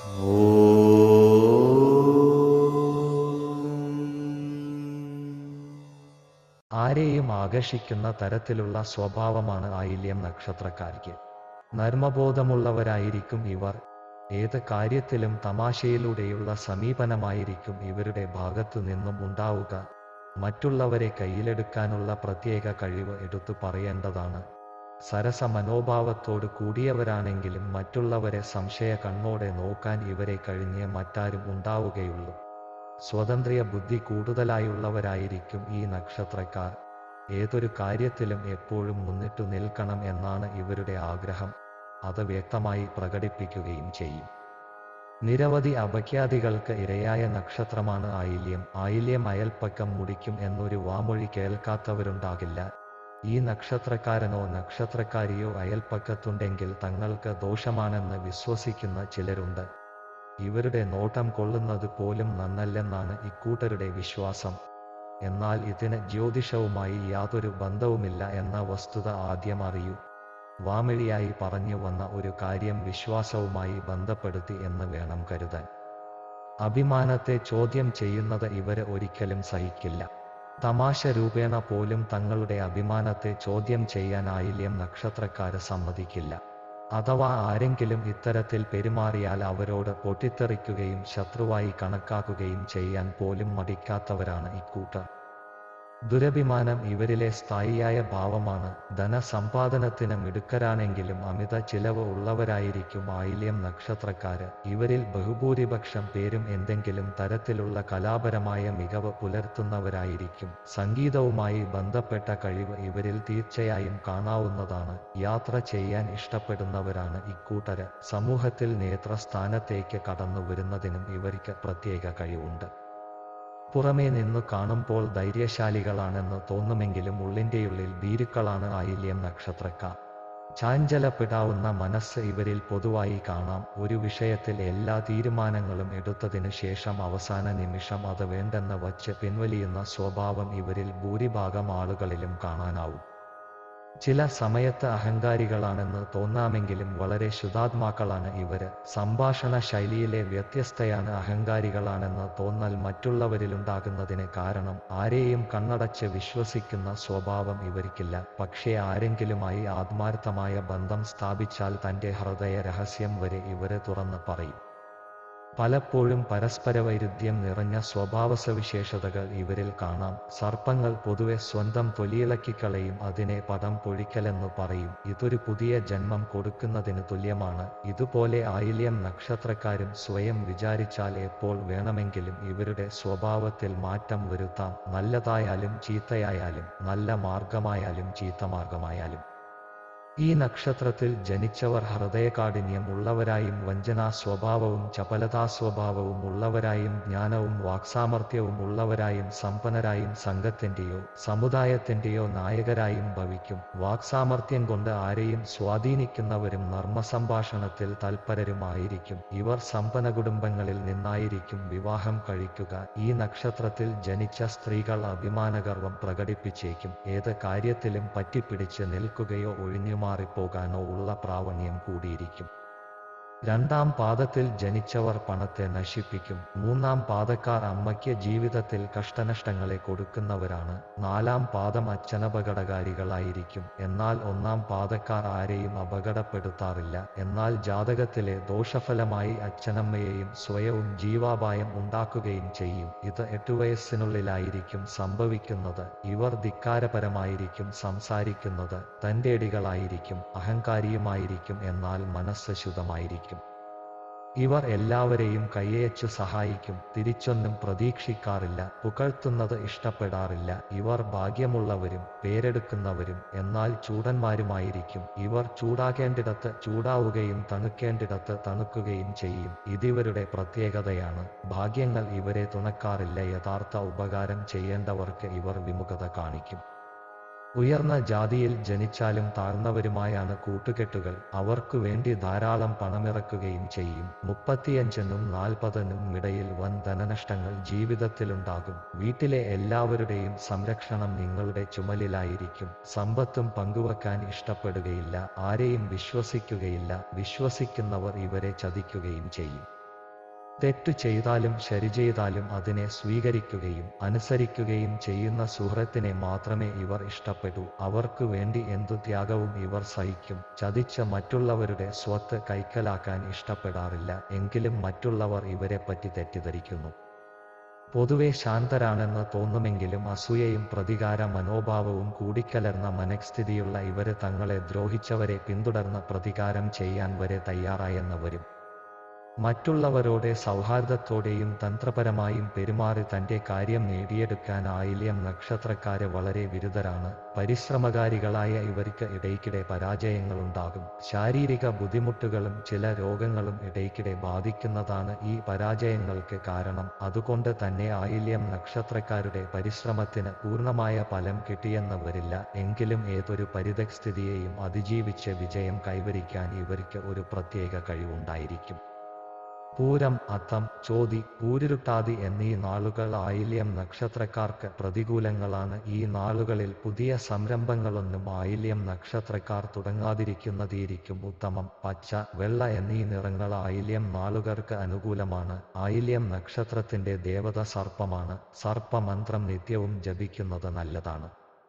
ആരെയും ആകർഷിക്കുന്ന തരത്തിലുള്ള സ്വഭാവമാണ് ആയില്യം നക്ഷത്രക്കാർക്ക് നർമ്മബോധമുള്ളവരായിരിക്കും ഇവർ ഏത് കാര്യത്തിലും തമാശയിലൂടെയുള്ള സമീപനമായിരിക്കും ഇവരുടെ ഭാഗത്തു നിന്നും ഉണ്ടാവുക മറ്റുള്ളവരെ കയ്യിലെടുക്കാനുള്ള പ്രത്യേക കഴിവ് എടുത്തു പറയേണ്ടതാണ് സരസ മനോഭാവത്തോട് കൂടിയവരാണെങ്കിലും മറ്റുള്ളവരെ സംശയ കണ്ണോടെ നോക്കാൻ ഇവരെ കഴിഞ്ഞ് മറ്റാരും ഉണ്ടാവുകയുള്ളൂ സ്വതന്ത്രിയ ബുദ്ധി കൂടുതലായുള്ളവരായിരിക്കും ഈ നക്ഷത്രക്കാർ ഏതൊരു കാര്യത്തിലും എപ്പോഴും മുന്നിട്ടു നിൽക്കണം എന്നാണ് ഇവരുടെ ആഗ്രഹം അത് വ്യക്തമായി പ്രകടിപ്പിക്കുകയും ചെയ്യും നിരവധി അപഖ്യാതികൾക്ക് ഇരയായ നക്ഷത്രമാണ് ആയില്യം ആയില്യം അയൽപ്പക്കം മുടിക്കും എന്നൊരു വാമൊഴി കേൾക്കാത്തവരുണ്ടാകില്ല ഈ നക്ഷത്രക്കാരനോ നക്ഷത്രക്കാരിയോ അയൽപ്പക്കത്തുണ്ടെങ്കിൽ തങ്ങൾക്ക് ദോഷമാണെന്ന് വിശ്വസിക്കുന്ന ചിലരുണ്ട് ഇവരുടെ നോട്ടം കൊള്ളുന്നത് പോലും നന്നല്ലെന്നാണ് ഇക്കൂട്ടരുടെ വിശ്വാസം എന്നാൽ ഇതിന് ജ്യോതിഷവുമായി യാതൊരു ബന്ധവുമില്ല എന്ന വസ്തുത ആദ്യം അറിയൂ വാമിഴിയായി പറഞ്ഞു വന്ന ഒരു കാര്യം വിശ്വാസവുമായി ബന്ധപ്പെടുത്തി എന്ന് വേണം കരുതാൻ അഭിമാനത്തെ ചോദ്യം ചെയ്യുന്നത് ഇവര് ഒരിക്കലും സഹിക്കില്ല തമാശ രൂപേണ പോലും തങ്ങളുടെ അഭിമാനത്തെ ചോദ്യം ചെയ്യാൻ ആയില്യം നക്ഷത്രക്കാര് സമ്മതിക്കില്ല അഥവാ ആരെങ്കിലും ഇത്തരത്തിൽ പെരുമാറിയാൽ അവരോട് പൊട്ടിത്തെറിക്കുകയും ശത്രുവായി കണക്കാക്കുകയും ചെയ്യാൻ പോലും മടിക്കാത്തവരാണ് ഇക്കൂട്ടർ ദുരഭിമാനം ഇവരിലെ സ്ഥായിയായ ഭാവമാണ് ധനസമ്പാദനത്തിന് മിടുക്കരാണെങ്കിലും അമിത ചിലവ് ഉള്ളവരായിരിക്കും ആയില്യം നക്ഷത്രക്കാര് ഇവരിൽ ബഹുഭൂരിപക്ഷം പേരും എന്തെങ്കിലും തരത്തിലുള്ള കലാപരമായ മികവ് പുലർത്തുന്നവരായിരിക്കും സംഗീതവുമായി ബന്ധപ്പെട്ട കഴിവ് ഇവരിൽ തീർച്ചയായും കാണാവുന്നതാണ് യാത്ര ചെയ്യാൻ ഇഷ്ടപ്പെടുന്നവരാണ് ഇക്കൂട്ടര് സമൂഹത്തിൽ നേതൃസ്ഥാനത്തേക്ക് കടന്നു വരുന്നതിനും ഇവർക്ക് പ്രത്യേക കഴിവുണ്ട് പുറമേ നിന്നു കാണുമ്പോൾ ധൈര്യശാലികളാണെന്ന് തോന്നുമെങ്കിലും ഉള്ളിന്റെയുള്ളിൽ ഭീരുക്കളാണ് ആയില്യം നക്ഷത്രക്കാർ ചാഞ്ചലപ്പെടാവുന്ന മനസ്സ് ഇവരിൽ പൊതുവായി കാണാം ഒരു വിഷയത്തിൽ എല്ലാ തീരുമാനങ്ങളും എടുത്തതിനു ശേഷം അവസാന നിമിഷം അത് വേണ്ടെന്ന് വച്ച് പിൻവലിയുന്ന സ്വഭാവം ഇവരിൽ ഭൂരിഭാഗം ആളുകളിലും കാണാനാവും ചില സമയത്ത് അഹങ്കാരികളാണെന്ന് തോന്നാമെങ്കിലും വളരെ ശുദ്ധാത്മാക്കളാണ് ഇവര് സംഭാഷണ ശൈലിയിലെ വ്യത്യസ്തയാണ് അഹങ്കാരികളാണെന്ന് തോന്നൽ മറ്റുള്ളവരിലുണ്ടാകുന്നതിന് കാരണം ആരെയും കണ്ണടച്ച് വിശ്വസിക്കുന്ന സ്വഭാവം ഇവർക്കില്ല പക്ഷേ ആരെങ്കിലുമായി ആത്മാർത്ഥമായ ബന്ധം സ്ഥാപിച്ചാൽ തന്റെ ഹൃദയ രഹസ്യം വരെ ഇവര് തുറന്ന് പറയും പലപ്പോഴും പരസ്പര വൈരുദ്ധ്യം നിറഞ്ഞ സ്വഭാവസവിശേഷതകൾ ഇവരിൽ കാണാം സർപ്പങ്ങൾ പൊതുവെ സ്വന്തം തൊലിയിളക്കിക്കളയും അതിനെ പദം പൊഴിക്കലെന്നു പറയും ഇതൊരു പുതിയ ജന്മം കൊടുക്കുന്നതിന് തുല്യമാണ് ഇതുപോലെ ആയില്യം നക്ഷത്രക്കാരും സ്വയം വിചാരിച്ചാൽ എപ്പോൾ വേണമെങ്കിലും ഇവരുടെ സ്വഭാവത്തിൽ മാറ്റം വരുത്താം നല്ലതായാലും ചീത്തയായാലും നല്ല മാർഗമായാലും ചീത്ത മാർഗമായാലും ഈ നക്ഷത്രത്തിൽ ജനിച്ചവർ ഹൃദയകാഠിന്യം ഉള്ളവരായും വഞ്ചനാ സ്വഭാവവും ചപലതാ സ്വഭാവവും ഉള്ളവരായും ജ്ഞാനവും വാക്സാമർത്ഥ്യവും ഉള്ളവരായും സമ്പന്നരായും സംഘത്തിന്റെയോ സമുദായത്തിന്റെയോ നായകരായും ഭവിക്കും വാക്സാമർത്ഥ്യം കൊണ്ട് ആരെയും സ്വാധീനിക്കുന്നവരും നർമ്മസംഭാഷണത്തിൽ തൽപരരുമായിരിക്കും ഇവർ സമ്പന്ന കുടുംബങ്ങളിൽ നിന്നായിരിക്കും വിവാഹം കഴിക്കുക ഈ നക്ഷത്രത്തിൽ ജനിച്ച സ്ത്രീകൾ അഭിമാനഗർവം പ്രകടിപ്പിച്ചേക്കും ഏത് കാര്യത്തിലും പറ്റിപ്പിടിച്ച് നിൽക്കുകയോ ഒഴിഞ്ഞു മാറിപ്പോകാനോ ഉള്ള പ്രാവണ്യം കൂടിയിരിക്കും രണ്ടാം പാദത്തിൽ ജനിച്ചവർ പണത്തെ നശിപ്പിക്കും മൂന്നാം പാദക്കാർ അമ്മയ്ക്ക് ജീവിതത്തിൽ കഷ്ടനഷ്ടങ്ങളെ കൊടുക്കുന്നവരാണ് നാലാം പാദം അച്ഛനപകടകാരികളായിരിക്കും എന്നാൽ ഒന്നാം പാദക്കാർ ആരെയും അപകടപ്പെടുത്താറില്ല എന്നാൽ ജാതകത്തിലെ ദോഷഫലമായി അച്ഛനമ്മയെയും സ്വയവും ജീവാപായം ഉണ്ടാക്കുകയും ചെയ്യും ഇത് എട്ടു വയസ്സിനുള്ളിലായിരിക്കും സംഭവിക്കുന്നത് ഇവർ ധിക്കാരപരമായിരിക്കും സംസാരിക്കുന്നത് തന്റേടികളായിരിക്കും അഹങ്കാരിയുമായിരിക്കും എന്നാൽ മനസ്സ് ശുദ്ധമായിരിക്കും ഇവർ എല്ലാവരെയും കയ്യയച്ചു സഹായിക്കും തിരിച്ചൊന്നും പ്രതീക്ഷിക്കാറില്ല പുകഴ്ത്തുന്നത് ഇഷ്ടപ്പെടാറില്ല ഇവർ ഭാഗ്യമുള്ളവരും പേരെടുക്കുന്നവരും എന്നാൽ ചൂടന്മാരുമായിരിക്കും ഇവർ ചൂടാകേണ്ടിടത്ത് ചൂടാവുകയും തണുക്കേണ്ടിടത്ത് തണുക്കുകയും ചെയ്യും ഇതിവരുടെ പ്രത്യേകതയാണ് ഭാഗ്യങ്ങൾ ഇവരെ തുണക്കാറില്ല യഥാർത്ഥ ഉപകാരം ചെയ്യേണ്ടവർക്ക് ഇവർ വിമുഖത കാണിക്കും ഉയർന്ന ജാതിയിൽ ജനിച്ചാലും താഴ്ന്നവരുമായാണ് കൂട്ടുകെട്ടുകൾ അവർക്കു വേണ്ടി ധാരാളം പണമിറക്കുകയും ചെയ്യും മുപ്പത്തിയഞ്ചിനും നാൽപ്പതിനും ഇടയിൽ വൻ ധനനഷ്ടങ്ങൾ ജീവിതത്തിലുണ്ടാകും വീട്ടിലെ എല്ലാവരുടെയും സംരക്ഷണം നിങ്ങളുടെ ചുമലിലായിരിക്കും സമ്പത്തും പങ്കുവെക്കാൻ ഇഷ്ടപ്പെടുകയില്ല ആരെയും വിശ്വസിക്കുകയില്ല വിശ്വസിക്കുന്നവർ ഇവരെ ചതിക്കുകയും ചെയ്യും തെറ്റു ചെയ്താലും ശരി ചെയ്താലും അതിനെ സ്വീകരിക്കുകയും അനുസരിക്കുകയും ചെയ്യുന്ന സുഹൃത്തിനെ മാത്രമേ ഇവർ ഇഷ്ടപ്പെടൂ അവർക്കു വേണ്ടി എന്തു ത്യാഗവും ഇവർ സഹിക്കും ചതിച്ച മറ്റുള്ളവരുടെ സ്വത്ത് കൈക്കലാക്കാൻ ഇഷ്ടപ്പെടാറില്ല എങ്കിലും മറ്റുള്ളവർ ഇവരെപ്പറ്റി തെറ്റിദ്ധരിക്കുന്നു പൊതുവെ ശാന്തരാണെന്ന് തോന്നുമെങ്കിലും അസൂയയും പ്രതികാര മനോഭാവവും കൂടിക്കലർന്ന മനഃസ്ഥിതിയുള്ള ഇവര് തങ്ങളെ ദ്രോഹിച്ചവരെ പിന്തുടർന്ന് പ്രതികാരം ചെയ്യാൻ വരെ തയ്യാറായെന്നവരും മറ്റുള്ളവരോടെ സൗഹാർദ്ദത്തോടെയും തന്ത്രപരമായും പെരുമാറി തന്റെ കാര്യം നേടിയെടുക്കാൻ ആയില്യം നക്ഷത്രക്കാര് വളരെ വിരുദ്ധരാണ് പരിശ്രമകാരികളായ ഇവർക്ക് ഇടയ്ക്കിടെ പരാജയങ്ങളുണ്ടാകും ശാരീരിക ബുദ്ധിമുട്ടുകളും ചില രോഗങ്ങളും ഇടയ്ക്കിടെ ബാധിക്കുന്നതാണ് ഈ പരാജയങ്ങൾക്ക് കാരണം അതുകൊണ്ട് തന്നെ ആയില്യം നക്ഷത്രക്കാരുടെ പരിശ്രമത്തിന് പൂർണ്ണമായ ഫലം കിട്ടിയെന്ന് വരില്ല എങ്കിലും ഏതൊരു പരിതസ്ഥിതിയെയും അതിജീവിച്ച് വിജയം കൈവരിക്കാൻ ഇവർക്ക് ഒരു പ്രത്യേക കഴിവുണ്ടായിരിക്കും പൂരം അത്തം ചോതി പൂരിരുട്ടാതി എന്നീ നാളുകൾ ആയില്യം നക്ഷത്രക്കാർക്ക് പ്രതികൂലങ്ങളാണ് ഈ നാളുകളിൽ പുതിയ സംരംഭങ്ങളൊന്നും ആയില്യം നക്ഷത്രക്കാർ തുടങ്ങാതിരിക്കുന്നതായിരിക്കും ഉത്തമം പച്ച വെള്ള എന്നീ നിറങ്ങൾ ആയില്യം നാളുകൾക്ക് അനുകൂലമാണ് ആയില്യം നക്ഷത്രത്തിന്റെ ദേവത സർപ്പമാണ് സർപ്പമന്ത്രം നിത്യവും ജപിക്കുന്നത് നല്ലതാണ്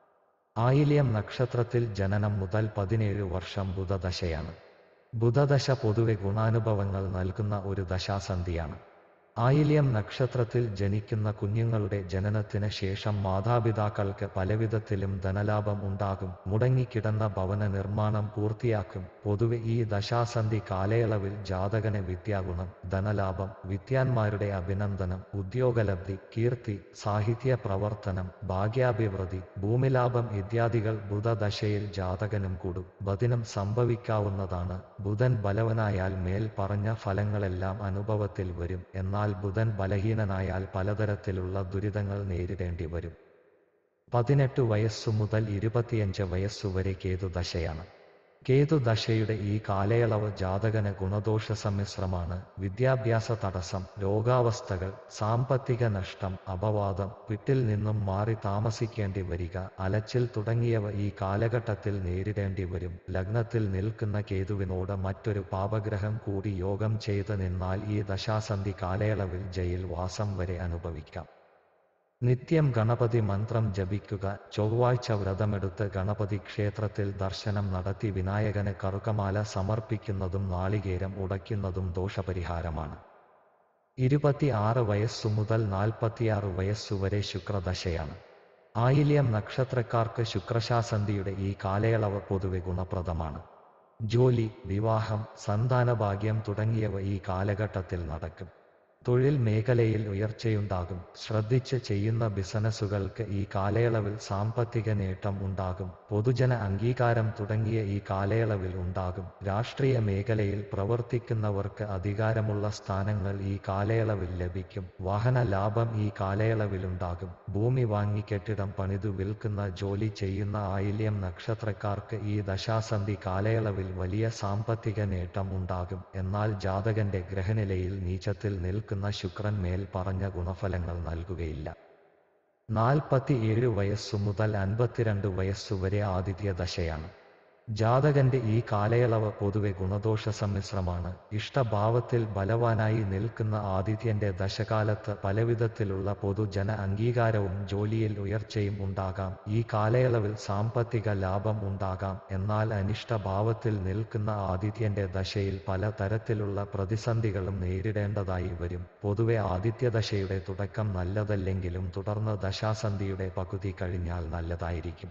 ആയില്യം നക്ഷത്രത്തിൽ ജനനം മുതൽ പതിനേഴ് വർഷം ബുധദശയാണ് ബുധദശ പൊതുവെ ഗുണാനുഭവങ്ങൾ നൽകുന്ന ഒരു ദശാസന്ധിയാണ് ആയില്യം നക്ഷത്രത്തിൽ ജനിക്കുന്ന കുഞ്ഞുങ്ങളുടെ ജനനത്തിന് ശേഷം മാതാപിതാക്കൾക്ക് പലവിധത്തിലും ധനലാഭം ഉണ്ടാകും മുടങ്ങിക്കിടന്ന ഭവന നിർമ്മാണം പൂർത്തിയാക്കും പൊതുവെ ഈ ദശാസന്ധി കാലയളവിൽ ജാതകന് വിദ്യാഗുണം ധനലാഭം വിദ്യാന്മാരുടെ അഭിനന്ദനം ഉദ്യോഗലബ്ധി കീർത്തി സാഹിത്യ പ്രവർത്തനം ഭാഗ്യാഭിവൃദ്ധി ഭൂമിലാഭം ഇത്യാദികൾ ബുധദശയിൽ ജാതകനും കൂടും ബദിനം സംഭവിക്കാവുന്നതാണ് ബുധൻ ബലവനായാൽ മേൽ പറഞ്ഞ ഫലങ്ങളെല്ലാം അനുഭവത്തിൽ വരും എന്നാൽ ബുധൻ ബലഹീനനായാൽ പലതരത്തിലുള്ള ദുരിതങ്ങൾ നേരിടേണ്ടി വരും പതിനെട്ട് വയസ്സു മുതൽ ഇരുപത്തിയഞ്ച് വയസ്സുവരെ കേതുദശയാണ് കേതുദശയുടെ ഈ കാലയളവ് ജാതകന് ഗുണദോഷ സമ്മിശ്രമാണ് വിദ്യാഭ്യാസ തടസ്സം രോഗാവസ്ഥകൾ സാമ്പത്തിക നഷ്ടം അപവാദം വീട്ടിൽ നിന്നും മാറി താമസിക്കേണ്ടി വരിക അലച്ചിൽ തുടങ്ങിയവ ഈ കാലഘട്ടത്തിൽ നേരിടേണ്ടി വരും ലഗ്നത്തിൽ നിൽക്കുന്ന കേതുവിനോട് മറ്റൊരു പാപഗ്രഹം കൂടി യോഗം ചെയ്ത് നിന്നാൽ ഈ ദശാസന്ധി കാലയളവിൽ ജയിൽ വാസം വരെ അനുഭവിക്കാം നിത്യം ഗണപതി മന്ത്രം ജപിക്കുക ചൊവ്വാഴ്ച വ്രതമെടുത്ത് ഗണപതി ക്ഷേത്രത്തിൽ ദർശനം നടത്തി വിനായകന് കറുകമാല സമർപ്പിക്കുന്നതും നാളികേരം ഉടയ്ക്കുന്നതും ദോഷപരിഹാരമാണ് ഇരുപത്തി ആറ് വയസ്സു മുതൽ നാൽപ്പത്തിയാറ് വയസ്സുവരെ ശുക്രദശയാണ് ആയില്യം നക്ഷത്രക്കാർക്ക് ശുക്രശാസന്ധിയുടെ ഈ കാലയളവ് പൊതുവെ ഗുണപ്രദമാണ് ജോലി വിവാഹം സന്താനഭാഗ്യം തുടങ്ങിയവ ഈ കാലഘട്ടത്തിൽ നടക്കും തൊഴിൽ മേഖലയിൽ ഉയർച്ചയുണ്ടാകും ശ്രദ്ധിച്ച് ചെയ്യുന്ന ബിസിനസ്സുകൾക്ക് ഈ കാലയളവിൽ സാമ്പത്തിക നേട്ടം ഉണ്ടാകും പൊതുജന അംഗീകാരം തുടങ്ങിയ ഈ കാലയളവിൽ ഉണ്ടാകും രാഷ്ട്രീയ മേഖലയിൽ പ്രവർത്തിക്കുന്നവർക്ക് അധികാരമുള്ള സ്ഥാനങ്ങൾ ഈ കാലയളവിൽ ലഭിക്കും വാഹന ലാഭം ഈ കാലയളവിലുണ്ടാകും ഭൂമി വാങ്ങി കെട്ടിടം പണിതു വിൽക്കുന്ന ജോലി ചെയ്യുന്ന ആയില്യം നക്ഷത്രക്കാർക്ക് ഈ ദശാസന്ധി കാലയളവിൽ വലിയ സാമ്പത്തിക നേട്ടം ഉണ്ടാകും എന്നാൽ ജാതകന്റെ ഗ്രഹനിലയിൽ നീചത്തിൽ നിൽക്കുന്ന ശുക്രൻ മേൽ പറഞ്ഞ ഗുണഫലങ്ങൾ നൽകുകയില്ല നാൽപ്പത്തിയേഴ് വയസ്സു മുതൽ അൻപത്തിരണ്ട് വയസ്സുവരെ ആദിത്യ ദശയാണ് ജാതകന്റെ ഈ കാലയളവ് പൊതുവെ ഗുണദോഷ സമ്മിശ്രമാണ് ഇഷ്ടഭാവത്തിൽ ബലവാനായി നിൽക്കുന്ന ആദിത്യന്റെ ദശകാലത്ത് പലവിധത്തിലുള്ള പൊതുജന അംഗീകാരവും ജോലിയിൽ ഉയർച്ചയും ഉണ്ടാകാം ഈ കാലയളവിൽ സാമ്പത്തിക ലാഭം ഉണ്ടാകാം എന്നാൽ അനിഷ്ടഭാവത്തിൽ നിൽക്കുന്ന ആദിത്യന്റെ ദശയിൽ പല തരത്തിലുള്ള പ്രതിസന്ധികളും നേരിടേണ്ടതായി വരും പൊതുവെ ആദിത്യദശയുടെ തുടക്കം നല്ലതല്ലെങ്കിലും തുടർന്ന് ദശാസന്ധിയുടെ പകുതി കഴിഞ്ഞാൽ നല്ലതായിരിക്കും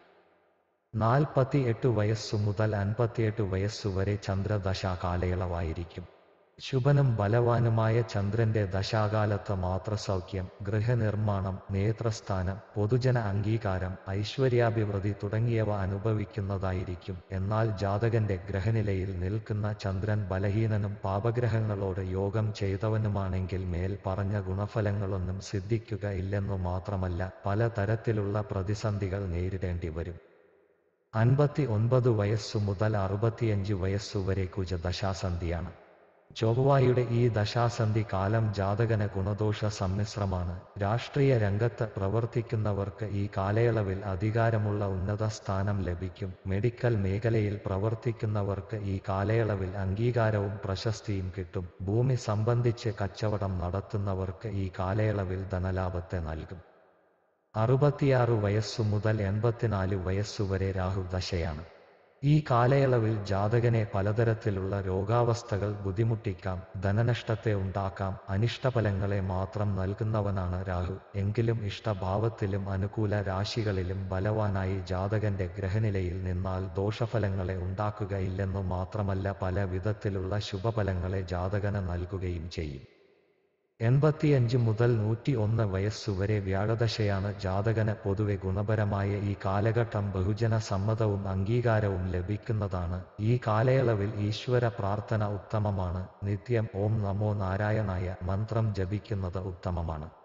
നാൽപ്പത്തി എട്ട് വയസ്സു മുതൽ അൻപത്തിയെട്ട് വയസ്സുവരെ ചന്ദ്രദശ കാലയളവായിരിക്കും ശുഭനും ബലവാനുമായ ചന്ദ്രന്റെ ദശാകാലത്ത് മാത്രസൗഖ്യം ഗൃഹനിർമ്മാണം നേത്രസ്ഥാനം പൊതുജന അംഗീകാരം ഐശ്വര്യാഭിവൃദ്ധി തുടങ്ങിയവ അനുഭവിക്കുന്നതായിരിക്കും എന്നാൽ ജാതകന്റെ ഗ്രഹനിലയിൽ നിൽക്കുന്ന ചന്ദ്രൻ ബലഹീനനും പാപഗ്രഹങ്ങളോട് യോഗം ചെയ്തവനുമാണെങ്കിൽ മേൽ പറഞ്ഞ ഗുണഫലങ്ങളൊന്നും സിദ്ധിക്കുക ഇല്ലെന്നു മാത്രമല്ല പല തരത്തിലുള്ള പ്രതിസന്ധികൾ നേരിടേണ്ടി വരും അൻപത്തി ഒൻപത് വയസ്സു മുതൽ അറുപത്തിയഞ്ച് വയസ്സുവരെ കുജദശാസന്ധിയാണ് ചൊവ്വായുടെ ഈ ദശാസന്ധി കാലം ജാതകന് ഗുണദോഷ സമ്മിശ്രമാണ് രാഷ്ട്രീയ രംഗത്ത് പ്രവർത്തിക്കുന്നവർക്ക് ഈ കാലയളവിൽ അധികാരമുള്ള ഉന്നത സ്ഥാനം ലഭിക്കും മെഡിക്കൽ മേഖലയിൽ പ്രവർത്തിക്കുന്നവർക്ക് ഈ കാലയളവിൽ അംഗീകാരവും പ്രശസ്തിയും കിട്ടും ഭൂമി സംബന്ധിച്ച് കച്ചവടം നടത്തുന്നവർക്ക് ഈ കാലയളവിൽ ധനലാഭത്തെ നൽകും അറുപത്തിയാറ് വയസ്സു മുതൽ എൺപത്തിനാല് വയസ്സുവരെ രാഹു ദശയാണ് ഈ കാലയളവിൽ ജാതകനെ പലതരത്തിലുള്ള രോഗാവസ്ഥകൾ ബുദ്ധിമുട്ടിക്കാം ധനനഷ്ടത്തെ ഉണ്ടാക്കാം അനിഷ്ടഫലങ്ങളെ മാത്രം നൽകുന്നവനാണ് രാഹു എങ്കിലും ഇഷ്ടഭാവത്തിലും അനുകൂല രാശികളിലും ബലവാനായി ജാതകന്റെ ഗ്രഹനിലയിൽ നിന്നാൽ ദോഷഫലങ്ങളെ ഉണ്ടാക്കുകയില്ലെന്നു മാത്രമല്ല പല വിധത്തിലുള്ള ശുഭഫലങ്ങളെ ജാതകന് നൽകുകയും ചെയ്യും എൺപത്തിയഞ്ച് മുതൽ നൂറ്റി ഒന്ന് വയസ്സുവരെ വ്യാഴദശയാണ് ജാതകന് പൊതുവെ ഗുണപരമായ ഈ കാലഘട്ടം ബഹുജന സമ്മതവും അംഗീകാരവും ലഭിക്കുന്നതാണ് ഈ കാലയളവിൽ ഈശ്വര പ്രാർത്ഥന ഉത്തമമാണ് നിത്യം ഓം നമോ നാരായണായ മന്ത്രം ജപിക്കുന്നത് ഉത്തമമാണ്